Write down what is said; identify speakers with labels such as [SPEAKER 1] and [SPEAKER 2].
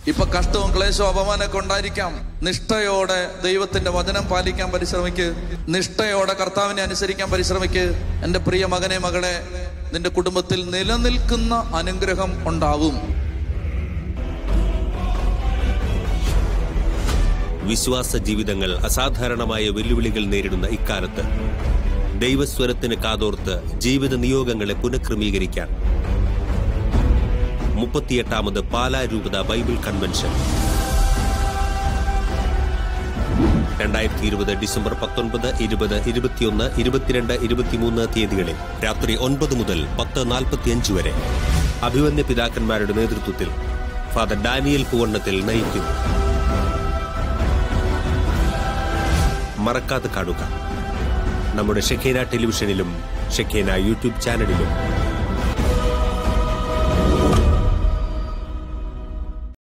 [SPEAKER 1] ഇപ്പൊ കഷ്ടവും ക്ലേശവും അപമാനമൊക്കെ ഉണ്ടായിരിക്കാം നിഷ്ഠയോടെ ദൈവത്തിന്റെ വചനം പാലിക്കാൻ പരിശ്രമിക്ക് നിഷ്ഠയോടെ കർത്താവിനെ അനുസരിക്കാൻ പരിശ്രമിക്ക് എൻ്റെ പ്രിയ മകനെ മകളെ നിന്റെ കുടുംബത്തിൽ നിലനിൽക്കുന്ന അനുഗ്രഹം ഉണ്ടാവും
[SPEAKER 2] വിശ്വാസ ജീവിതങ്ങൾ അസാധാരണമായ വെല്ലുവിളികൾ നേരിടുന്ന ഇക്കാലത്ത് ദൈവസ്വരത്തിന് കാതോർത്ത് ജീവിത നിയോഗങ്ങളെ പുനഃക്രമീകരിക്കാൻ മുപ്പത്തിയെട്ടാമത് പാലാ രൂപത ബൈബിൾ കൺവെൻഷൻ രണ്ടായിരത്തി ഇരുപത് ഡിസംബർ പത്തൊൻപത് ഇരുപത് ഇരുപത്തിയൊന്ന് ഇരുപത്തിരണ്ട് ഇരുപത്തിമൂന്ന് തീയതികളിൽ രാത്രി ഒൻപത് മുതൽ പത്ത് നാൽപ്പത്തിയഞ്ച് വരെ അഭിവന്യ പിതാക്കന്മാരുടെ നേതൃത്വത്തിൽ ഫാദർ ഡാനിയൽ പൂവണ്ണത്തിൽ നയിക്കുന്നു മറക്കാതെ കാണുക നമ്മുടെ ഷെഖേന ടെലിവിഷനിലും ഷെഖേന യൂട്യൂബ് ചാനലിലും